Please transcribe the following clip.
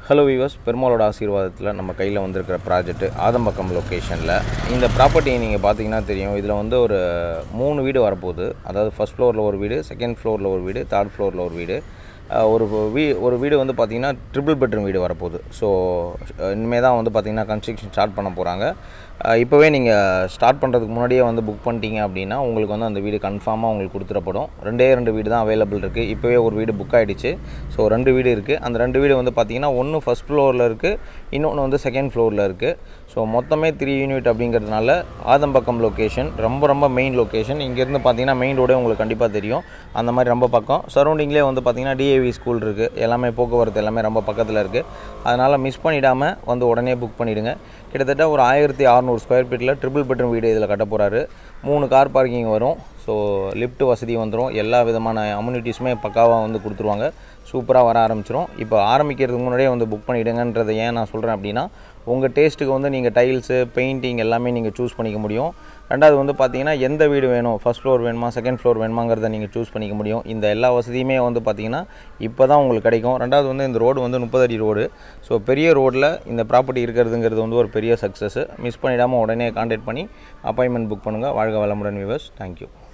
hello viewers பெருமாளோட ஆசீர்வாதத்தில் நம்ம கையில் வந்திருக்கிற ப்ராஜெக்ட் ஆதம்பக்கம் லொக்கேஷனில் இந்த ப்ராப்பர்ட்டியை நீங்கள் பார்த்தீங்கன்னா தெரியும் இதில் வந்து ஒரு மூணு வீடு வரப்போகுது அதாவது ஃபஸ்ட் ஃப்ளோரில் ஒரு வீடு செகண்ட் ஃப்ளோரில் ஒரு வீடு தேர்ட் ஃப்ளோரில் ஒரு வீடு அஹ் ஒரு வீ ஒரு வீடு வந்து பார்த்திங்கன்னா ட்ரிபிள் பெட்ரூம் வீடு வரப்போகுது ஸோ இனிமேல் தான் வந்து பார்த்திங்கன்னா கன்ஸ்ட்ரக்ஷன் ஸ்டார்ட் பண்ண போகிறாங்க இப்போவே நீங்கள் ஸ்டார்ட் பண்ணுறதுக்கு முன்னாடியே வந்து புக் பண்ணிட்டீங்க அப்படின்னா உங்களுக்கு வந்து அந்த வீடு கன்ஃபார்மாக உங்களுக்கு கொடுத்துடப்படும் ரெண்டே ரெண்டு வீடு தான் அவைலபிள் இருக்குது இப்போவே ஒரு வீடு புக் ஆகிடுச்சு ஸோ ரெண்டு வீடு இருக்குது அந்த ரெண்டு வீடு வந்து பார்த்திங்கன்னா ஒன்று ஃபஸ்ட் ஃப்ளோரில் இருக்குது இன்னொன்று வந்து செகண்ட் ஃப்ளோரில் இருக்குது ஸோ மொத்தமே த்ரீ யூனிட் அப்படிங்கிறதுனால ஆதம்பக்கம் லொக்கேஷன் ரொம்ப ரொம்ப மெயின் லொக்கேஷன் இங்கேருந்து பார்த்தீங்கன்னா மெயின் ரோடே உங்களுக்கு கண்டிப்பாக தெரியும் அந்த மாதிரி ரொம்ப பக்கம் சரௌண்டிங்லேயே வந்து பார்த்திங்கன்னா டிஏவி ஸ்கூல் இருக்குது எல்லாமே போக்குவரத்து எல்லாமே ரொம்ப பக்கத்தில் இருக்குது அதனால் மிஸ் பண்ணிடாமல் வந்து உடனே புக் பண்ணிவிடுங்க கிட்டத்தட்ட ஒரு ஆயிரத்தி அறநூறு ஸ்கொயர் ஃபீட்டில் ட்ரிபிள் பெட்ரூம் வீடு இதில் கட்ட போகிறாரு மூணு கார் பார்க்கிங் வரும் ஸோ லிஃப்ட் வசதி வந்துடும் எல்லா விதமான அம்யூனிட்டிஸுமே பக்காவாக வந்து கொடுத்துருவாங்க சூப்பராக வர ஆரம்பிச்சிரும் இப்போ ஆரம்பிக்கிறதுக்கு முன்னாடியே வந்து புக் பண்ணிவிடுங்கன்றதை ஏன் நான் சொல்கிறேன் அப்படின்னா உங்கள் டேஸ்ட்டுக்கு வந்து நீங்கள் டைல்ஸு பெயிண்டிங் எல்லாமே நீங்கள் சூஸ் பண்ணிக்க முடியும் ரெண்டாவது வந்து பார்த்தீங்கன்னா எந்த வீடு வேணும் ஃபஸ்ட் ஃப்ளோர் வேணுமா செகண்ட் ஃப்ளோர் வேணுமாங்கிறத நீங்கள் சூஸ் பண்ணிக்க முடியும் இந்த எல்லா வசதியுமே வந்து பார்த்தீங்கன்னா இப்போ தான் உங்களுக்கு கிடைக்கும் ரெண்டாவது வந்து இந்த ரோடு வந்து முப்பது அடி ரோடு ஸோ பெரிய ரோட்டில் இந்த ப்ராப்பர்ட்டி இருக்கிறதுங்கிறது வந்து ஒரு பெரிய சக்ஸஸ் மிஸ் பண்ணிடாமல் உடனே கான்டாக்ட் பண்ணி அப்பாயின்மெண்ட் புக் பண்ணுங்கள் வாழ்க வளமுடன் வியூவர்ஸ் தேங்க்யூ